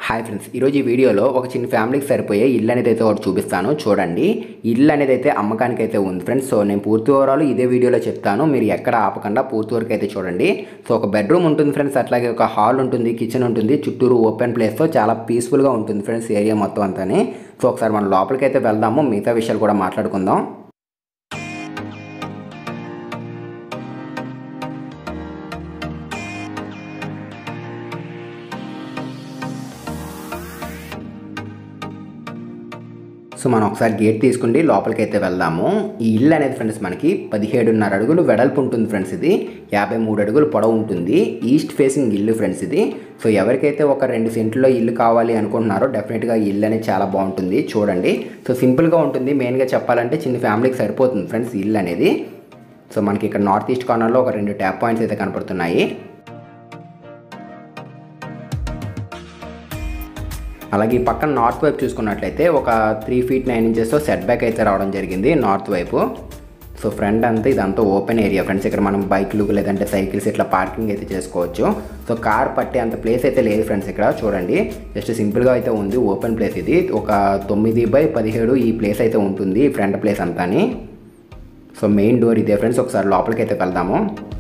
hi friends ఈరోజు ఈ వీడియోలో ఒక చిన్న ఫ్యామిలీకి సరిపోయే ఇల్లు అనేది అయితే ఒకటి చూపిస్తాను చూడండి ఇల్లు అనేది అయితే అమ్మకానికి అయితే ఉంది ఫ్రెండ్స్ సో నేను పూర్తి వివరాలు ఇదే వీడియోలో చెప్తాను మీరు ఎక్కడ ఆపకుండా పూర్తి వరకు అయితే చూడండి సో ఒక బెడ్రూమ్ ఉంటుంది ఫ్రెండ్స్ అట్లాగే ఒక హాల్ ఉంటుంది కిచెన్ ఉంటుంది చుట్టూరు ఓపెన్ ప్లేస్తో చాలా పీస్ఫుల్గా ఉంటుంది ఫ్రెండ్స్ ఏరియా మొత్తం అంతానే సో ఒకసారి మనం లోపలికి అయితే వెళ్దాము మిగతా విషయాలు కూడా మాట్లాడుకుందాం సో మనం ఒకసారి గేట్ తీసుకుండి లోపలికి అయితే వెళ్దాము ఈ ఇల్లు అనేది ఫ్రెండ్స్ మనకి పదిహేడున్నర అడుగులు వెడల్పు ఉంటుంది ఫ్రెండ్స్ ఇది యాభై మూడు అడుగులు పొడవు ఉంటుంది ఈస్ట్ ఫేసింగ్ ఇల్లు ఫ్రెండ్స్ ఇది సో ఎవరికైతే ఒక రెండు సెంట్లో ఇల్లు కావాలి అనుకుంటున్నారో డెఫినెట్గా ఈ ఇల్లు అనేది చాలా బాగుంటుంది చూడండి సో సింపుల్గా ఉంటుంది మెయిన్గా చెప్పాలంటే చిన్న ఫ్యామిలీకి సరిపోతుంది ఫ్రెండ్స్ ఇల్లు అనేది సో మనకి ఇక్కడ నార్త్ ఈస్ట్ కార్నర్లో ఒక రెండు ట్యాప్ పాయింట్స్ అయితే కనపడుతున్నాయి అలాగే ఈ పక్కన నార్త్ వైపు చూసుకున్నట్లయితే ఒక త్రీ ఫీట్ నైన్ ఇంచెస్తో సెట్ బ్యాక్ అయితే రావడం జరిగింది నార్త్ వైపు సో ఫ్రంట్ అంతా ఇదంతా ఓపెన్ ఏరియా ఫ్రెండ్స్ ఇక్కడ మనం బైక్లు లేదంటే సైకిల్స్ ఇట్లా పార్కింగ్ అయితే చేసుకోవచ్చు సో కార్ పట్టే అంత ప్లేస్ అయితే లేదు ఫ్రెండ్స్ ఇక్కడ చూడండి జస్ట్ సింపుల్గా అయితే ఉంది ఓపెన్ ప్లేస్ ఇది ఒక తొమ్మిది బై పదిహేడు ఈ ప్లేస్ అయితే ఉంటుంది ఫ్రంట్ ప్లేస్ అంతాని సో మెయిన్ డోర్ ఇదే ఫ్రెండ్స్ ఒకసారి లోపలికి అయితే వెళ్దాము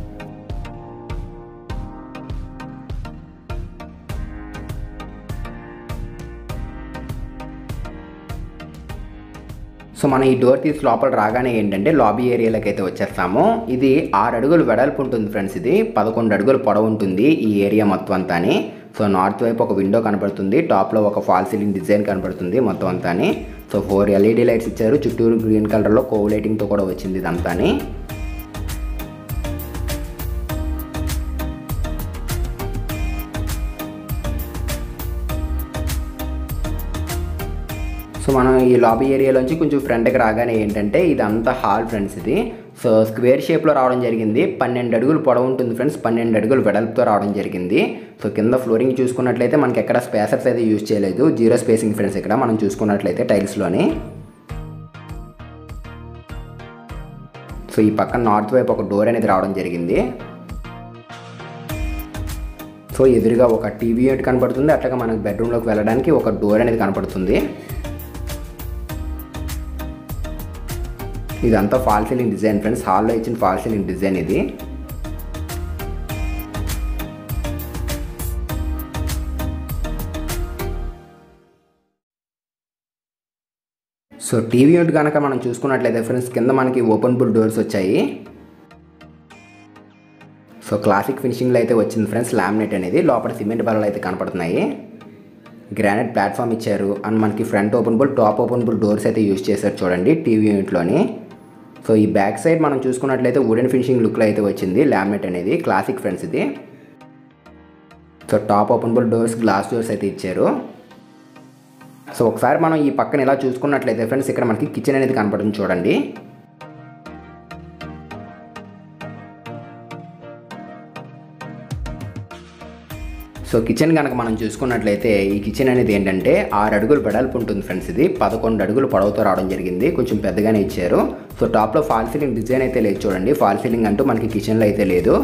సో మనం ఈ డోర్ తీసి లోపల రాగానే ఏంటంటే లాబీ ఏరియాలోకి అయితే వచ్చేస్తాము ఇది ఆరు అడుగులు వెడల్పు ఉంటుంది ఫ్రెండ్స్ ఇది పదకొండు అడుగులు పొడవు ఉంటుంది ఈ ఏరియా మొత్తం అంతాని సో నార్త్ వైపు ఒక విండో కనపడుతుంది టాప్లో ఒక ఫాల్ సీలింగ్ డిజైన్ కనపడుతుంది మొత్తం అంతాని సో ఫోర్ ఎల్ఈడి లైట్స్ ఇచ్చారు చుట్టూరు గ్రీన్ కలర్లో కోవ్ లైటింగ్తో కూడా వచ్చింది ఇదంతాని సో మనం ఈ లాబీ ఏరియాలోంచి కొంచెం ఫ్రంట్కి రాగానే ఏంటంటే ఇదంతా హాల్ ఫ్రెండ్స్ ఇది సో స్క్వేర్ షేప్లో రావడం జరిగింది పన్నెండు అడుగులు పొడవు ఉంటుంది ఫ్రెండ్స్ పన్నెండు అడుగులు వెడల్పుతో రావడం జరిగింది సో కింద ఫ్లోరింగ్ చూసుకున్నట్లయితే మనకి ఎక్కడ స్పేసర్స్ అయితే యూజ్ చేయలేదు జీరో స్పేసింగ్ ఫ్రెండ్స్ ఇక్కడ మనం చూసుకున్నట్లయితే టైల్స్లోని సో ఈ పక్కన నార్త్ వైపు ఒక డోర్ అనేది రావడం జరిగింది సో ఎదురుగా ఒక టీవీ యూనిట్ కనపడుతుంది అట్లాగే మనకు బెడ్రూమ్లోకి వెళ్ళడానికి ఒక డోర్ అనేది కనపడుతుంది ఇదంతా ఫాల్ సీలింగ్ డిజైన్ ఫ్రెండ్స్ హాల్లో ఇచ్చిన ఫాల్ సీలింగ్ డిజైన్ ఇది సో టీవీ యూనిట్ కనుక మనం చూసుకున్నట్లయితే ఫ్రెండ్స్ కింద మనకి ఓపెన్ బుల్ డోర్స్ వచ్చాయి సో క్లాసిక్ ఫినిషింగ్లో అయితే వచ్చింది ఫ్రెండ్స్ లామినేట్ అనేది లోపల సిమెంట్ బల్లలు అయితే కనపడుతున్నాయి గ్రానైట్ ప్లాట్ఫామ్ ఇచ్చారు అండ్ మనకి front open pull top open pull doors అయితే యూజ్ చేశారు చూడండి టీవీ యూనిట్లోని సో ఈ బ్యాక్ సైడ్ మనం చూసుకున్నట్లయితే వుడెన్ ఫినిషింగ్ లుక్లో అయితే వచ్చింది లామినేట్ అనేది క్లాసిక్ ఫ్రెండ్స్ ఇది so top open pull doors glass doors అయితే ఇచ్చారు సో ఒకసారి మనం ఈ పక్కన ఇలా చూసుకున్నట్లయితే ఫ్రెండ్స్ ఇక్కడ మనకి కిచెన్ అనేది కనపడుతుంది చూడండి సో కిచెన్ కనుక మనం చూసుకున్నట్లయితే ఈ కిచెన్ అనేది ఏంటంటే ఆరు అడుగులు వెడల్పు ఉంటుంది ఫ్రెండ్స్ ఇది పదకొండు అడుగులు పొడవుతో రావడం జరిగింది కొంచెం పెద్దగానే ఇచ్చారు సో టాప్లో ఫాల్ సీలింగ్ డిజైన్ అయితే లేదు చూడండి ఫాల్ సీలింగ్ అంటూ మనకి కిచెన్లో అయితే లేదు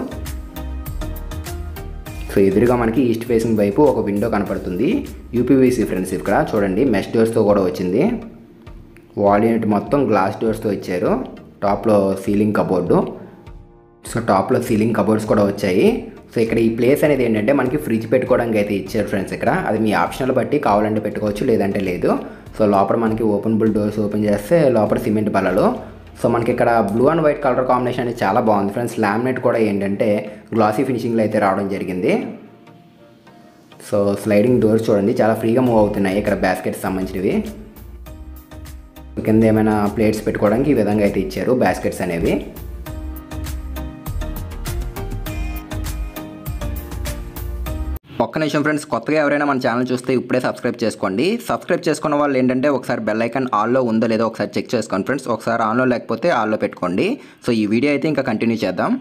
సో ఎదురుగా మనకి ఈస్ట్ ఫేసింగ్ వైపు ఒక విండో కనపడుతుంది యూపీవీసీ ఫ్రెండ్స్ ఇక్కడ చూడండి మెష్ డోర్స్తో కూడా వచ్చింది వాల్ యూనిట్ మొత్తం గ్లాస్ డోర్స్తో ఇచ్చారు టాప్లో సీలింగ్ కబోర్డు సో టాప్లో సీలింగ్ కబోర్డ్స్ కూడా వచ్చాయి సో ఇక్కడ ఈ ప్లేస్ అనేది ఏంటంటే మనకి ఫ్రిడ్జ్ పెట్టుకోవడానికి అయితే ఇచ్చారు ఫ్రెండ్స్ ఇక్కడ అది మీ ఆప్షనల్ బట్టి కావాలంటే పెట్టుకోవచ్చు లేదంటే లేదు సో లోపల మనకి ఓపెన్ బుల్ డోర్స్ ఓపెన్ చేస్తే లోపల సిమెంట్ బల్లలు సో మనకి ఇక్కడ blue and white colour combination అనేది చాలా బాగుంది ఫ్రెండ్స్ లామినేట్ కూడా ఏంటంటే గ్లాసీ ఫినిషింగ్లో అయితే రావడం జరిగింది సో స్లైడింగ్ డోర్స్ చూడండి చాలా ఫ్రీగా మూవ్ అవుతున్నాయి ఇక్కడ బాస్కెట్స్ సంబంధించినవి కింద ఏమైనా ప్లేట్స్ పెట్టుకోవడానికి ఈ విధంగా అయితే ఇచ్చారు బాస్కెట్స్ అనేవి ఒక్క నిమిషం ఫ్రెండ్స్ కొత్తగా ఎవరైనా మన ఛానల్ చూస్తే ఇప్పుడే సబ్స్క్రైబ్ చేసుకోండి సబ్స్క్రైబ్ చేసుకున్న వాళ్ళు ఏంటంటే ఒకసారి బెల్ ఐకాన్ ఆన్లో ఉందో లేదో ఒకసారి చెక్ చేసుకోండి ఫ్రెండ్స్ ఒకసారి ఆన్లో లేకపోతే ఆన్లో పెట్టుకోండి సో ఈ వీడియో అయితే ఇంకా కంటిన్యూ చేద్దాం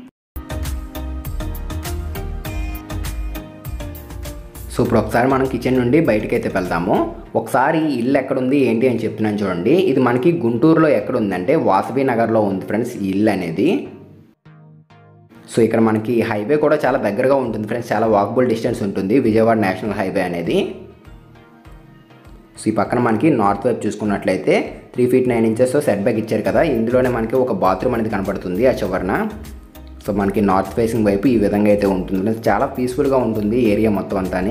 సో ఇప్పుడు ఒకసారి మనం కిచెన్ నుండి బయటకి అయితే వెళ్దాము ఒకసారి ఈ ఇల్లు ఎక్కడుంది ఏంటి అని చెప్తున్నాను చూడండి ఇది మనకి గుంటూరులో ఎక్కడ ఉందంటే వాసవి నగర్లో ఉంది ఫ్రెండ్స్ ఈ ఇల్లు అనేది సో ఇక్కడ మనకి హైవే కూడా చాలా దగ్గరగా ఉంటుంది ఫ్రెండ్స్ చాలా వాకబుల్ డిస్టెన్స్ ఉంటుంది విజయవాడ నేషనల్ హైవే అనేది సో ఈ పక్కన మనకి నార్త్ వైపు చూసుకున్నట్లయితే three feet nine inches set back ఇచ్చారు కదా ఇందులోనే మనకి ఒక బాత్రూమ్ అనేది కనపడుతుంది ఆ చివరన సో మనకి నార్త్ ఫేసింగ్ వైపు ఈ విధంగా అయితే ఉంటుంది చాలా పీస్ఫుల్గా ఉంటుంది ఏరియా మొత్తం అంతాని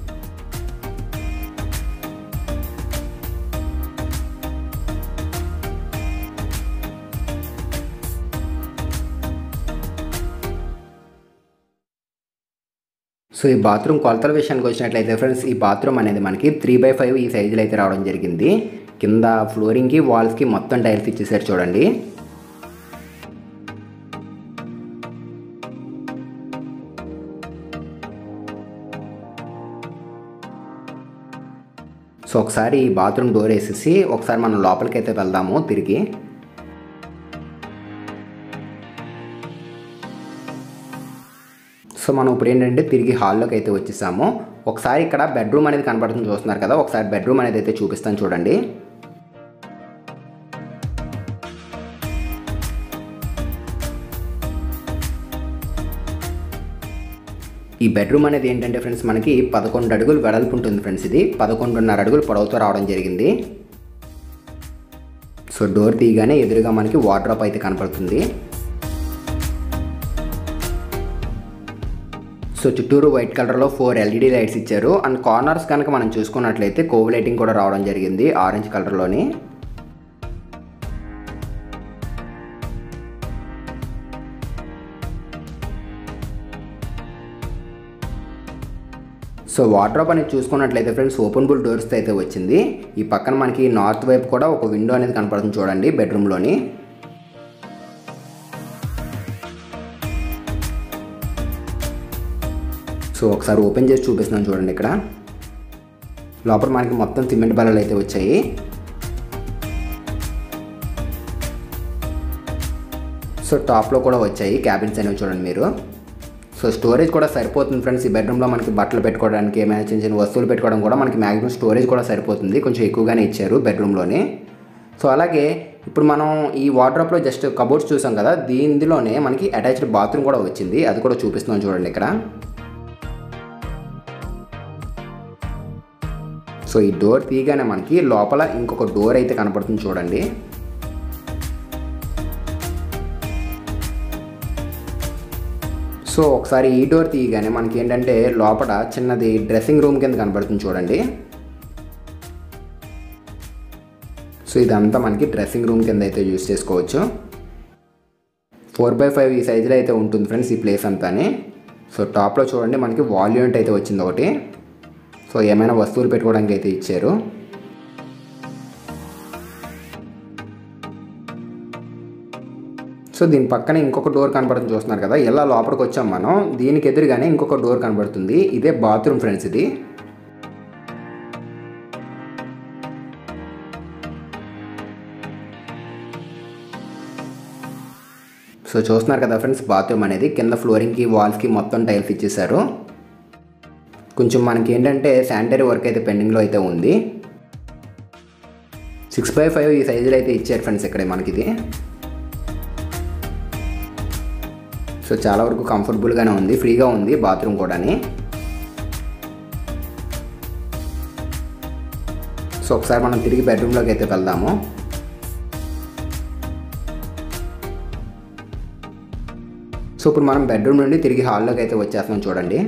సో ఈ బాత్రూమ్ కొలతల విషయానికి వచ్చినట్లయితే ఫ్రెండ్స్ ఈ బాత్రూమ్ అనేది మనకి త్రీ బై ఫైవ్ ఈ సైజులో అయితే రావడం జరిగింది కింద ఫ్లోరింగ్కి వాల్స్కి మొత్తం టైల్స్ ఇచ్చేసారు చూడండి సో ఒకసారి ఈ బాత్రూమ్ డోర్ వేసేసి ఒకసారి మనం లోపలికి అయితే వెళ్దాము తిరిగి సో మనం ఇప్పుడు ఏంటంటే తిరిగి హాల్లోకి అయితే వచ్చేసాము ఒకసారి ఇక్కడ బెడ్రూమ్ అనేది కనపడుతుంది చూస్తున్నారు కదా ఒకసారి బెడ్రూమ్ అనేది అయితే చూపిస్తాను చూడండి ఈ బెడ్రూమ్ అనేది ఏంటంటే ఫ్రెండ్స్ మనకి పదకొండు అడుగులు వెడల్పు ఉంటుంది ఫ్రెండ్స్ ఇది పదకొండున్నర అడుగులు పొడవుతో రావడం జరిగింది సో డోర్ తీయగానే ఎదురుగా మనకి వార్డ్రాప్ అయితే కనపడుతుంది సో చుట్టూరు వైట్ కలర్లో ఫోర్ ఎల్ఈడి లైట్స్ ఇచ్చారు అండ్ కార్నర్స్ కనుక మనం చూసుకున్నట్లయితే కోవ్ లైటింగ్ కూడా రావడం జరిగింది ఆరెంజ్ కలర్లోని సో వార్డ్రోప్ అనేది చూసుకున్నట్లయితే ఫ్రెండ్స్ ఓపెనబుల్ డోర్స్ అయితే వచ్చింది ఈ పక్కన మనకి నార్త్ వైపు కూడా ఒక విండో అనేది కనపడుతుంది చూడండి బెడ్రూమ్లోని సో ఒకసారి ఓపెన్ చేసి చూపిస్తున్నాను చూడండి ఇక్కడ లోపల మనకి మొత్తం సిమెంట్ బల్లలు అయితే వచ్చాయి సో టాప్లో కూడా వచ్చాయి క్యాబిన్స్ అనేవి చూడండి మీరు సో స్టోరేజ్ కూడా సరిపోతుంది ఫ్రెండ్స్ ఈ బెడ్రూమ్లో మనకి బట్టలు పెట్టుకోవడానికి ఏమైనా చిన్న చిన్న వస్తువులు పెట్టుకోవడం కూడా మనకి మ్యాక్సిమం స్టోరేజ్ కూడా సరిపోతుంది కొంచెం ఎక్కువగానే ఇచ్చారు బెడ్రూమ్లోని సో అలాగే ఇప్పుడు మనం ఈ వార్డ్రాప్లో జస్ట్ కబోర్డ్స్ చూసాం కదా దీనిలోనే మనకి అటాచ్డ్ బాత్రూమ్ కూడా వచ్చింది అది కూడా చూపిస్తున్నాం చూడండి ఇక్కడ సో ఈ డోర్ తీయగానే మనకి లోపల ఇంకొక డోర్ అయితే కనపడుతుంది చూడండి సో ఒకసారి ఈ డోర్ తీయగానే మనకి ఏంటంటే లోపల చిన్నది డ్రెస్సింగ్ రూమ్ కింద కనపడుతుంది చూడండి సో ఇదంతా మనకి డ్రెస్సింగ్ రూమ్ కింద అయితే యూస్ చేసుకోవచ్చు ఫోర్ బై ఫైవ్ ఈ సైజులో అయితే ఉంటుంది ఫ్రెండ్స్ ఈ ప్లేస్ అంతాని సో టాప్లో చూడండి మనకి వాల్ యూనిట్ అయితే వచ్చింది ఒకటి సో ఏమైనా వస్తువులు పెట్టుకోవడానికి అయితే ఇచ్చారు సో దీని పక్కన ఇంకొక డోర్ కనబడుతుంది చూస్తున్నారు కదా ఇలా లోపలికి వచ్చాం మనం దీనికి ఎదురుగానే ఇంకొక డోర్ కనబడుతుంది ఇదే బాత్రూమ్ ఫ్రెండ్స్ ఇది సో చూస్తున్నారు కదా ఫ్రెండ్స్ బాత్రూమ్ అనేది కింద ఫ్లోరింగ్కి వాల్స్కి మొత్తం టైల్స్ ఇచ్చేసారు కొంచెం మనకి ఏంటంటే శానిటరీ వర్క్ అయితే పెండింగ్లో అయితే ఉంది సిక్స్ బై ఫైవ్ ఈ సైజులో అయితే ఇచ్చారు ఫ్రెండ్స్ ఇక్కడ మనకి ఇది సో చాలా వరకు కంఫర్టబుల్గానే ఉంది ఫ్రీగా ఉంది బాత్రూమ్ కూడాని సో ఒకసారి మనం తిరిగి బెడ్రూమ్లోకి అయితే వెళ్దాము సో ఇప్పుడు మనం బెడ్రూమ్ నుండి తిరిగి హాల్లోకి అయితే వచ్చేస్తున్నాం చూడండి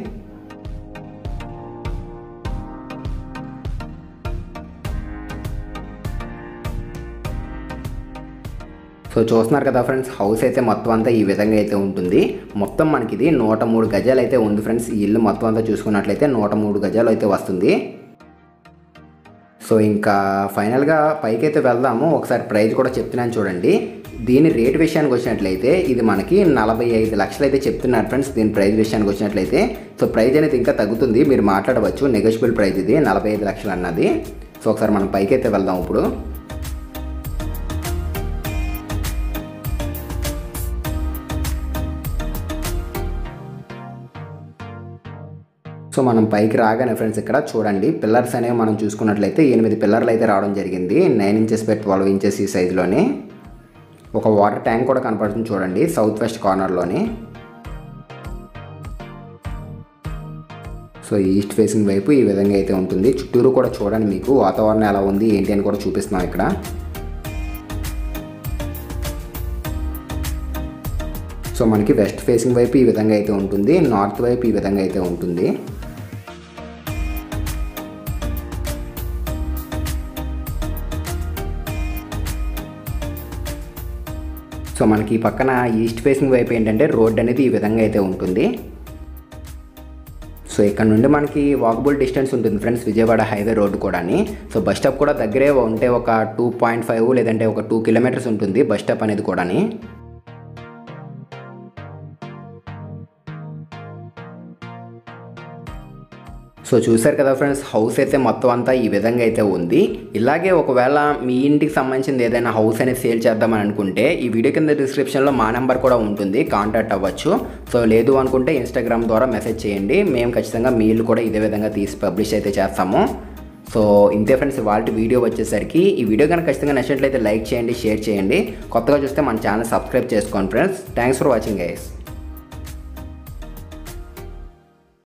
సో చూస్తున్నారు కదా ఫ్రెండ్స్ హౌస్ అయితే మొత్తం అంతా ఈ విధంగా అయితే ఉంటుంది మొత్తం మనకి ఇది నూట మూడు గజాలు అయితే ఉంది ఫ్రెండ్స్ ఈ ఇల్లు మొత్తం అంతా చూసుకున్నట్లయితే నూట మూడు గజాలు అయితే వస్తుంది సో ఇంకా ఫైనల్గా పైకి అయితే వెళ్దాము ఒకసారి ప్రైస్ కూడా చెప్తున్నాను చూడండి దీని రేట్ విషయానికి వచ్చినట్లయితే ఇది మనకి నలభై ఐదు లక్షలు అయితే చెప్తున్నారు ఫ్రెండ్స్ దీని ప్రైస్ విషయానికి వచ్చినట్లయితే సో ప్రైస్ అనేది ఇంకా తగ్గుతుంది మీరు మాట్లాడవచ్చు నెగోషియబుల్ ప్రైస్ ఇది నలభై ఐదు లక్షలు అన్నది సో ఒకసారి మనం పైకి అయితే వెళ్దాం ఇప్పుడు సో మనం పైకి రాగానే ఫ్రెండ్స్ ఇక్కడ చూడండి పిల్లర్స్ అనేవి మనం చూసుకున్నట్లయితే ఎనిమిది పిల్లర్లు అయితే రావడం జరిగింది nine inches by twelve inches ఈ సైజులోని ఒక వాటర్ ట్యాంక్ కూడా కనపడుతుంది చూడండి సౌత్ వెస్ట్ కార్నర్లోని సో ఈస్ట్ ఫేసింగ్ వైపు ఈ విధంగా అయితే ఉంటుంది చుట్టూరు కూడా చూడండి మీకు వాతావరణం ఎలా ఉంది ఏంటి అని కూడా చూపిస్తున్నాం ఇక్కడ సో మనకి వెస్ట్ ఫేసింగ్ వైపు ఈ విధంగా అయితే ఉంటుంది నార్త్ వైపు ఈ విధంగా అయితే ఉంటుంది సో మనకి ఈ పక్కన ఈస్ట్ ఫేసింగ్ వైపు ఏంటంటే రోడ్ అనేది ఈ విధంగా అయితే ఉంటుంది సో ఇక్కడ నుండి మనకి వాకబుల్ డిస్టెన్స్ ఉంటుంది ఫ్రెండ్స్ విజయవాడ హైవే రోడ్డు కూడాని సో బస్ స్టాప్ కూడా దగ్గరే ఉంటే ఒక టూ పాయింట్ ఫైవ్ లేదంటే ఒక టూ కిలోమీటర్స్ ఉంటుంది బస్ స్టాప్ అనేది కూడాని సో చూసారు కదా ఫ్రెండ్స్ హౌస్ అయితే మొత్తం అంతా ఈ విధంగా అయితే ఉంది ఇలాగే ఒకవేళ మీ ఇంటికి సంబంధించింది ఏదైనా హౌస్ అనేది సేల్ చేద్దామని అనుకుంటే ఈ వీడియో కింద డిస్క్రిప్షన్లో మా నెంబర్ కూడా ఉంటుంది కాంటాక్ట్ అవ్వచ్చు సో లేదు అనుకుంటే ఇన్స్టాగ్రామ్ ద్వారా మెసేజ్ చేయండి మేము ఖచ్చితంగా మీ ఇల్లు కూడా ఇదే విధంగా తీసి పబ్లిష్ అయితే చేస్తాము సో ఇంతే ఫ్రెండ్స్ వాళ్ళ వీడియో వచ్చేసరికి ఈ వీడియో కనుక ఖచ్చితంగా నచ్చినట్లయితే లైక్ చేయండి షేర్ చేయండి కొత్తగా చూస్తే మన ఛానల్ సబ్స్క్రైబ్ చేసుకోండి friends thanks for watching guys